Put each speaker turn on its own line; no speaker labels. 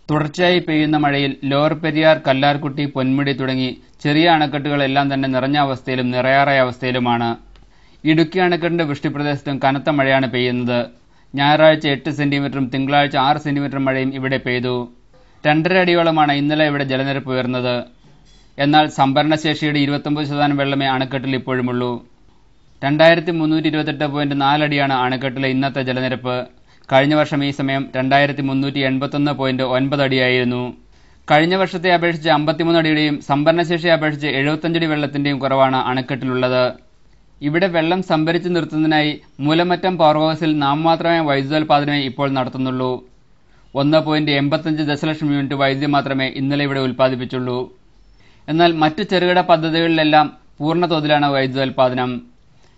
തുടർച്ചയായി പെയ്യുന്ന മഴയിൽ ലോവർ പെരിയാർ കല്ലാർകുട്ടി പൊന്മുടി തുടങ്ങി ചെറിയ അണക്കെട്ടുകളെല്ലാം തന്നെ നിറഞ്ഞ അവസ്ഥയിലും നിറയാറായ അവസ്ഥയിലുമാണ് ഇടുക്കി അണക്കെട്ടിന്റെ വൃഷ്ടിപ്രദേശത്തും കനത്ത മഴയാണ് പെയ്യുന്നത് ഞായറാഴ്ച എട്ട് സെന്റിമീറ്ററും തിങ്കളാഴ്ച ആറ് സെന്റിമീറ്റർ മഴയും ഇവിടെ പെയ്തു രണ്ടര അടിയോളമാണ് ഇന്നലെ ഇവിടെ ജലനിരപ്പ് ഉയർന്നത് എന്നാൽ സംഭരണശേഷിയുടെ ഇരുപത്തൊമ്പത് ശതമാനം വെള്ളമേ അണക്കെട്ടിൽ ഇപ്പോഴുമുള്ളൂ രണ്ടായിരത്തി മുന്നൂറ്റി ഇരുപത്തെട്ട് പോയിന്റ് നാലടിയാണ് അണക്കെട്ടിലെ ഇന്നത്തെ ജലനിരപ്പ് കഴിഞ്ഞ വർഷം ഈ സമയം രണ്ടായിരത്തി മുന്നൂറ്റി എൺപത്തൊന്ന് പോയിന്റ് ഒൻപത് അടിയായിരുന്നു കഴിഞ്ഞ വർഷത്തെ അപേക്ഷിച്ച് അമ്പത്തിമൂന്ന് അടിയുടെയും സംഭരണശേഷിയെ അപേക്ഷിച്ച് എഴുപത്തഞ്ചടി വെള്ളത്തിന്റെയും കുറവാണ് അണക്കെട്ടിലുള്ളത് ഇവിടെ വെള്ളം സംഭരിച്ചു നിർത്തുന്നതിനായി മൂലമറ്റം പവർ ഹൗസിൽ നാമമാത്രമായ വൈദ്യുതോൽപാദനമേ ഇപ്പോൾ നടത്തുന്നുള്ളൂ ഒന്ന് പോയിന്റ് എൺപത്തഞ്ച് ദശലക്ഷം യൂണിറ്റ് വൈദ്യുതി മാത്രമേ ഇന്നലെ ഇവിടെ ഉൽപ്പാദിപ്പിച്ചുള്ളൂ എന്നാൽ മറ്റ് ചെറുകിട പദ്ധതികളിലെല്ലാം പൂർണ്ണ തോതിലാണ് വൈദ്യുതോൽപാദനം